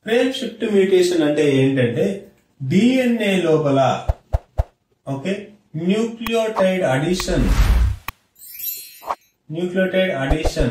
frame shift mutation అంటే ఏంటంటే DNA లోపల okay nucleotide addition nucleotide addition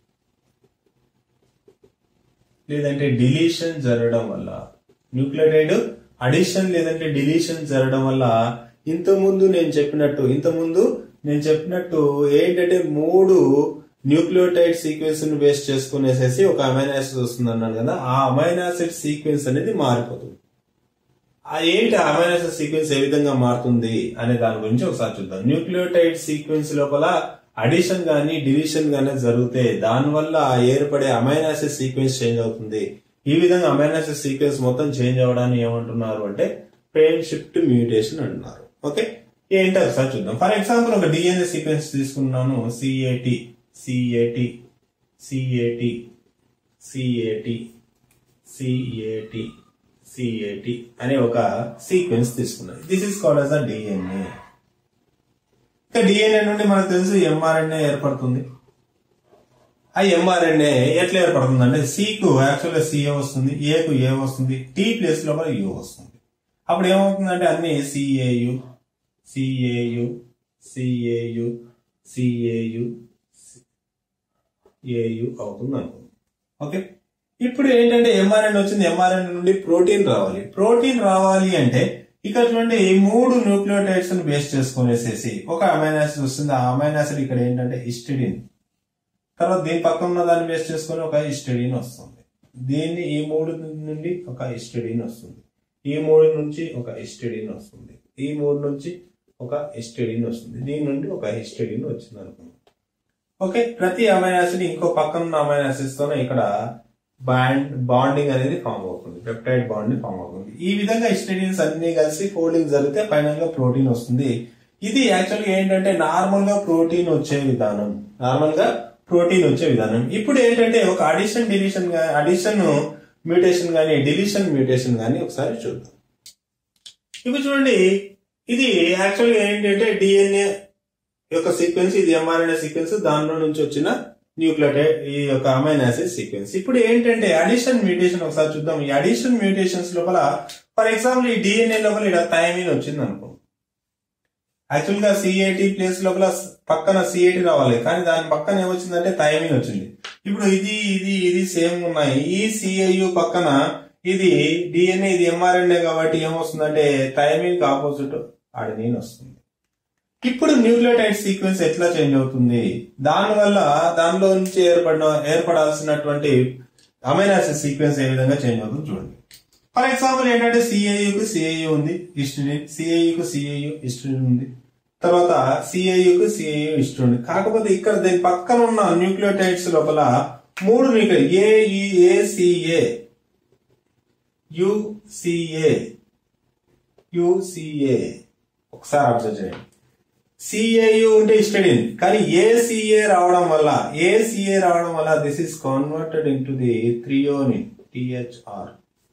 లేదంటే డిలీషన్ జరగడం వల్ల న్యూక్లియోటైడ్ అడిషన్ లేదంటే డిలీషన్ జరగడం వల్ల ఇంతకుముందు నేను చెప్పినట్టు ఇంతకుముందు నేను చెప్పినట్టు ఏంటంటే మూడు న్యూక్లియోటైడ్ సీక్వెన్స్ ను బేస్ చేసుకునేసేసి ఒక అమైనో యాసిడ్ వస్తుంది అన్నాను కదా ఆ అమైనో యాసిడ్ సీక్వెన్స్ అనేది మారిపోతుంది ఆ ఏంటి అమైనో యాసిడ్ సీక్వెన్స్ ఏ విధంగా మారుతుంది అనే దాని గురించి ఒకసారి చూద్దాం న్యూక్లియోటైడ్ సీక్వెన్స్ లోపల అడిషన్ గానీ డిలీషన్ గానీ జరిగితే దానివల్ల ఏర్పడే అమైనో యాసిడ్ సీక్వెన్స్ చేంజ్ అవుతుంది ఈ విధంగా అమైనో యాసిడ్ సీక్వెన్స్ మొత్తం చేంజ్ అవ్వడాన్ని ఏమంటున్నారు అంటే ఫ్రేమ్ షిఫ్ట్ మ్యూటేషన్ అంటున్నారు ఓకే ఏంటో ఒకసారి చూద్దాం ఫర్ ఎగ్జాంపుల్ ఒక డిఎన్ఏ సీక్వెన్స్ తీసుకున్నాను CAT CAT CAT CAT CAT CAT అనే ఒక సీక్వెన్స్ తీసుకున్నాను this is called as a DNA ఇక డిఎన్ఏ నుండి మనకు తెలుసు ఎంఆర్ఎన్ఏ ఏర్పడుతుంది ఆ ఎంఆర్ఎన్ఏ ఎట్లా ఏర్పడుతుంది అంటే సికు యాక్చువల్గా సిఏ వస్తుంది ఏకు ఏ వస్తుంది టీ ప్లేస్ లోపల యు వస్తుంది అప్పుడు ఏమవుతుందంటే అన్ని CAU CAU CAU CAU AU అవుతుంది అనుకుంది ఓకే ఇప్పుడు ఏంటంటే ఎంఆర్ఎన్ వచ్చింది ఎంఆర్ఎన్ నుండి ప్రోటీన్ రావాలి ప్రోటీన్ రావాలి అంటే ఇక్కడ చూడండి ఈ మూడు న్యూక్లియోటైడ్స్ ను బేస్ చేసుకునేసేసి ఒక అమైన్ యాసిడ్ వస్తుంది ఆ అమైన్ యాసిడ్ ఇక్కడ ఏంటంటే ఇస్టిడిన్ తర్వాత దీని పక్కన ఉన్న దాన్ని బేస్ చేసుకొని ఒక ఇస్టిడిన్ వస్తుంది దీన్ని ఈ మూడు నుండి ఒక ఇస్టిడిన్ వస్తుంది ఈ మూడు నుంచి ఒక ఇస్టిడిన్ వస్తుంది ఈ మూడు నుంచి ఒక హిస్టడిన్ వస్తుంది దీని నుండి ఒక హిస్టడిన్ వచ్చింది అనుకుందాం ఓకే ప్రతి అమైనో యాసిడ్ ఇంకో పక్కన ఉన్న అమైనో యాసిడ్స్ తోనే ఇక్కడ బాండ్ బాండింగ్ అనేది ఫామ్ అవుతుంది పెప్టైడ్ బాండింగ్ ఫామ్ అవుతుంది ఈ విధంగా హిస్టడిన్స్ అన్ని కలిసి ఫోల్డింగ్ జరిగితే ఫైనల్ గా ప్రోటీన్ వస్తుంది ఇది యాక్చువల్గా ఏంటంటే నార్మల్ గా ప్రోటీన్ వచ్చే విధానం నార్మల్ గా ప్రోటీన్ వచ్చే విధానం ఇప్పుడు ఏంటంటే ఒక అడిషన్ డిలీషన్ అడిషన్ మ్యూటేషన్ గానీ డిలీషన్ మ్యూటేషన్ గానీ ఒకసారి చూద్దాం ఇప్పుడు చూడండి ఇది యాక్చువల్గా ఏంటంటే డిఎన్ఏ యొక్క సీక్వెన్స్ ఇది ఎంఆర్ఎన్ఏ సీక్వెన్స్ దానిలో నుంచి వచ్చిన న్యూక్లియోటైడ్ ఈ యొక్క అమైన్ యాసిడ్ సీక్వెన్స్ ఇప్పుడు ఏంటంటే అడిషన్ మ్యూటేషన్ ఒకసారి చూద్దాం ఈ అడిషన్ మ్యూటేషన్స్ లోపల ఫర్ ఎగ్జాంపుల్ ఈ డిఎన్ఏ లోపల ఇక్కడ థైమిన్ వచ్చింది అనుకో యాక్చువల్ గా సిఏటి ప్లేస్ లోపల పక్కన సిఏటి రావాలి కానీ దాని పక్కన ఏమొచ్చిందంటే థైమిన్ వచ్చింది ఇప్పుడు ఇది ఇది ఇది సేమ్ ఉన్నాయి ఈ సిఐయు పక్కన ఇది డిఎన్ఏ ఇది ఎంఆర్ఎన్ఏ కాబట్టి ఏమొస్తుందంటే థైమిన్ కి ఆపోజిట్ అడినిన్ వస్తుంది ఇప్పుడు న్యూక్లియోటైడ్ సీక్వెన్స్ ఎట్లా చేంజ్ అవుతుంది దానివల్ల దానిలో నుంచి ఏర్పడిన ఏర్పడాల్సినటువంటి అమైనాసిడ్ సీక్వెన్స్ ఏ విధంగా చేంజ్ అవుతుంది చూడండి ఫర్ ఎగ్జాంపుల్ ఏంటంటే సిఐయుకు సిఐయు ఉంది హిస్టరీన్ సిఐయుకు సిఐయు హిస్టరీన్ ఉంది తర్వాత సిఐయుకు సిఐయు హిస్టరీ ఉంది కాకపోతే ఇక్కడ దీని పక్కన ఉన్న న్యూక్లియోటైడ్స్ లోపల మూడు న్యూక్లియో ఏఈఏసిఏ యుసిఏ యుసిఏ ఒకసారి అబ్జర్వ్ చేయండి సిఏయు ఉంటే హిస్టడిన్ కానీ ఏసీఏ రావడం వల్ల ఏసీఏ రావడం వల్ల this is converted into the threonine THR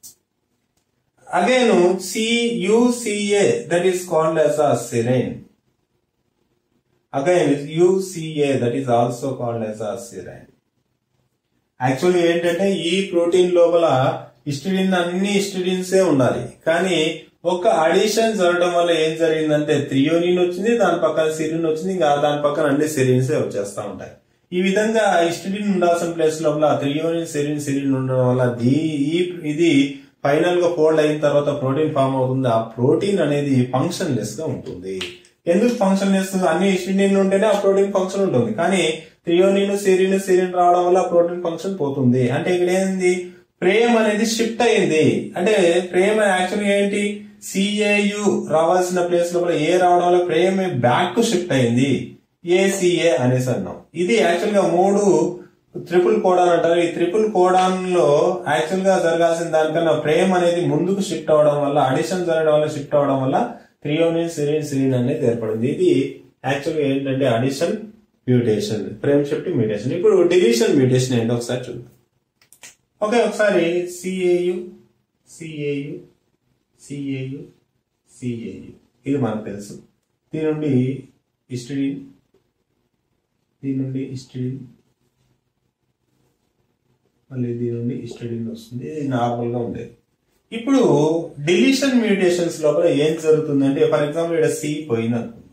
again CUCA that is called as a serine again UCA that is also called as a serine actually ఏంటంటే ఈ protein లోపల histidine అన్ని హిస్టడిన్సే ఉండాలి కానీ ఒక అడిషన్ జరగడం వల్ల ఏం జరిగిందంటే త్రియోనిన్ వచ్చింది దాని పక్కన సిరిన్ వచ్చింది ఇంకా దాని పక్కన అన్ని సిరిన్సే వచ్చేస్తా ఉంటాయి ఈ విధంగా హిస్టడిన్ ఉండాల్సిన ప్లేస్ లోపల త్రియోనిన్ సిరిన్ సిరిన్ ఉండడం వల్ల దీ ఈ ఇది ఫైనల్ గా ఫోల్డ్ అయిన తర్వాత ప్రోటీన్ ఫామ్ అవుతుంది ఆ ప్రోటీన్ అనేది ఫంక్షన్ లెస్ గా ఉంటుంది ఎందుకు ఫంక్షన్ లెస్ అన్ని హిస్టడిన్ ఉంటేనే ఆ ప్రోటీన్ ఫంక్షన్ ఉంటుంది కానీ త్రియోనిన్ సిరిన్ సిరిన్ రావడం వల్ల ప్రోటీన్ ఫంక్షన్ పోతుంది అంటే ఇక్కడ ఏంది ప్రేమ్ అనేది షిఫ్ట్ అయింది అంటే ప్రేమ్ యాక్చువల్గా ఏంటి సిఏయు రావాల్సిన ప్లేస్ లోపల ఏ రావడం వల్ల ప్రేమ్ బ్యాక్ కు షిఫ్ట్ అయింది ఏసీఏ అనేసి అన్నాం ఇది యాక్చువల్ గా మూడు ట్రిపుల్ కోడాన్ అంటారు ఈ ట్రిపుల్ కోడాన్ లో యాక్చువల్ గా జరగాల్సిన దానికన్నా ప్రేమ్ అనేది ముందుకు షిఫ్ట్ అవడం వల్ల అడిషన్ జరగడం వల్ల షిఫ్ట్ అవడం వల్ల త్రియోనిన్ సిరిన్ సిరిన్ అనేది ఏర్పడింది ఇది యాక్చువల్ గా ఏంటంటే addition mutation frame shift mutation ఇప్పుడు డిలీషన్ మ్యూటేషన్ ఏంటో ఒకసారి చూద్దాం ఓకే ఒకసారి సిఏయు సిఏయు సిఏయు సిఏయు ఇది మనకు తెలుసు దీని నుండి హిస్టరీన్ దీని నుండి హిస్టరీన్ మళ్ళీ దీని నుండి హిస్టడిన్ వస్తుంది ఇది నార్మల్ గా ఉండేది ఇప్పుడు డిలీషన్ మ్యూటేషన్స్ లోపల ఏం జరుగుతుందంటే ఫర్ ఎగ్జాంపుల్ ఇక్కడ సి పోయింది అనుకుంది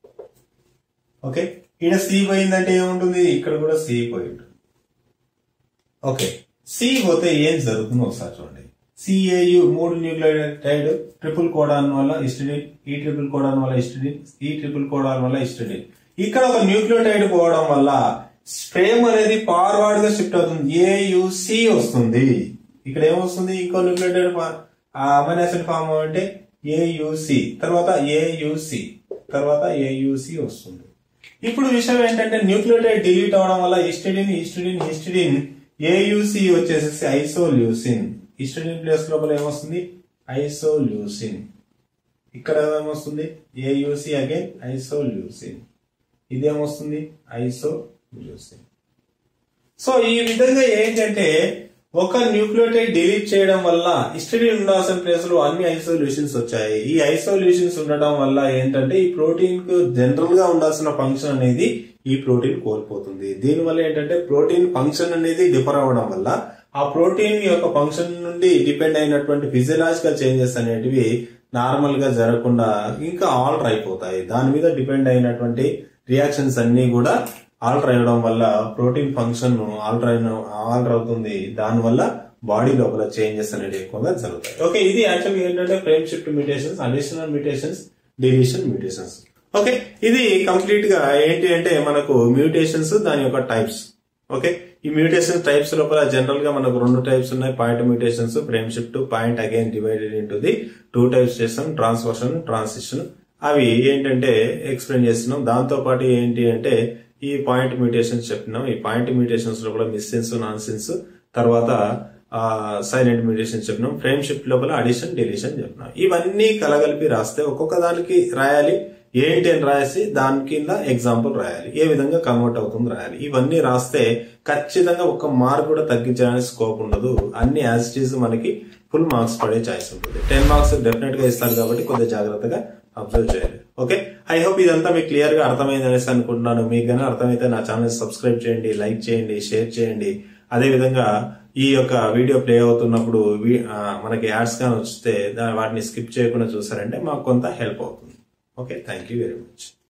ఓకే ఇక్కడ సి పోయిందంటే ఏముంటుంది ఇక్కడ కూడా సి పోయి ఉంటుంది ఓకే సి పోతే ఏం జరుగుతుందో ఒకసారి చూడండి సిఏయు మూడు న్యూక్లియోటైడ్ ట్రిపుల్ కోడాన్ వల్ల హిస్టడిన్ ఈ ట్రిపుల్ కోడాన్ వల్ల హిస్టడిన్ ఈ ట్రిపుల్ కోడాన్ వల్ల హిస్టడిన్ ఇక్కడ ఒక న్యూక్లియోటైడ్ పోవడం వల్ల స్ట్రేమ్ అనేది ఫార్వర్డ్ గా షిఫ్ట్ అవుతుంది ఏయుసి వస్తుంది ఇక్కడ ఏమొస్తుంది ఇంకో న్యూక్లియోటైడ్ అమైనో యాసిడ్ ఫామ్ అంటే ఏయుసి తర్వాత ఏయుసి తర్వాత ఏయుసి వస్తుంది ఇప్పుడు విషయం ఏంటంటే న్యూక్లియోటైడ్ డిలీట్ అవడం వల్ల హిస్టడిన్ హిస్టడిన్ హిస్టడిన్ ఏయుసి వచ్చేసేసి ఐసోల్యూసిన్ హిస్టడిన్ ప్లేస్ లోపల ఏమొస్తుంది ఐసోల్యూసిన్ ఇక్కడ ఏమొస్తుంది ఏయుసి అగైన్ ఐసోల్యూసిన్ ఇదేమొస్తుంది ఐసోల్యూసిన్ సో ఈ విధంగా ఏంటంటే ఒక న్యూక్లియోటైడ్ డిలీట్ చేయడం వల్ల హిస్టడిన్ ఉండాల్సిన ప్లేస్ లో అన్ని ఐసోల్యూషన్స్ వచ్చాయి ఈ ఐసోల్యూషన్స్ ఉండడం వల్ల ఏంటంటే ఈ ప్రోటీన్ కు జనరల్ గా ఉండాల్సిన ఫంక్షన్ అనేది ఈ ప్రోటీన్ కోల్పోతుంది దీనివల్ల ఏంటంటే ప్రోటీన్ ఫంక్షన్ అనేది డిఫర్ అవ్వడం వల్ల ఆ ప్రోటీన్ యొక్క ఫంక్షన్ నుండి డిపెండ్ అయినటువంటి ఫిజియలాజికల్ చేంజెస్ అనేటివి నార్మల్ గా జరగకుండా ఇంకా ఆల్టర్ అయిపోతాయి దాని మీద డిపెండ్ అయినటువంటి రియాక్షన్స్ అన్ని కూడా ఆల్టర్ అయ్యడం వల్ల ప్రోటీన్ ఫంక్షన్ ఆల్టర్ అయిన ఆల్టర్ అవుతుంది దాని వల్ల బాడీ లోపల చేంజెస్ అనేవి ఎక్కువగా జరుగుతాయి ఓకే ఇది యాక్చువల్గా ఏంటంటే frame shift mutations additional mutations deletion mutations okay ఇది కంప్లీట్ గా ఏంటి అంటే మనకు మ్యూటేషన్స్ దాని యొక్క టైప్స్ ఓకే ఈ మ్యూటేషన్ టైప్స్ లోపల జనరల్ గా మనకు రెండు టైప్స్ ఉన్నాయి point mutations frame shift point again divided into the two types చేస్తాం ట్రాన్స్వర్షన్ ట్రాన్సిషన్ అవి ఏంటంటే ఎక్స్ప్లెయిన్ చేస్తున్నాం దాంతో పాటు ఏంటి అంటే ఈ పాయింట్ మ్యూటేషన్స్ చెప్పినాం ఈ పాయింట్ మ్యూటేషన్స్ లో కూడా మిస్సెన్స్ నాన్ సెన్స్ తర్వాత సైలెంట్ మ్యూటేషన్స్ చెప్పినాం ఫ్రేమ్ షిఫ్ట్ లోపల అడిషన్ డిలీషన్ చెప్పినాం ఇవన్నీ కలగలిపి రాస్తే ఒక్కొక్క దానికి రాయాలి ఏంటి అని రాసి దాని కింద ఎగ్జాంపుల్ రాయాలి ఏ విధంగా కన్వర్ట్ అవుతుంది రాయాలి ఇవన్నీ రాస్తే ఖచ్చితంగా ఒక మార్క్ కూడా తగ్గించడానికి స్కోప్ ఉండదు అన్ని యాజ్ ఇట్ ఈజ్ మనకి ఫుల్ మార్క్స్ పడే ఛాయిస్ ఉంటుంది టెన్ మార్క్స్ డెఫినెట్ గా ఇస్తారు కాబట్టి కొద్దిగా జాగ్రత్తగా అబ్జర్వ్ చేయాలి ఓకే ఐ హోప్ ఇదంతా మీకు క్లియర్ గా అర్థమైంది అనేసి అనుకుంటున్నాను మీకు గానీ అర్థమైతే నా ఛానల్ సబ్స్క్రైబ్ చేయండి లైక్ చేయండి షేర్ చేయండి అదే విధంగా ఈ యొక్క వీడియో ప్లే అవుతున్నప్పుడు వి- ఆ, మనకి యాడ్స్ కానీ వస్తే దా- వాటిని స్కిప్ చేయకుండా చూసారంటే మాకు కొంత హెల్ప్ అవుతుంది okay thank you very much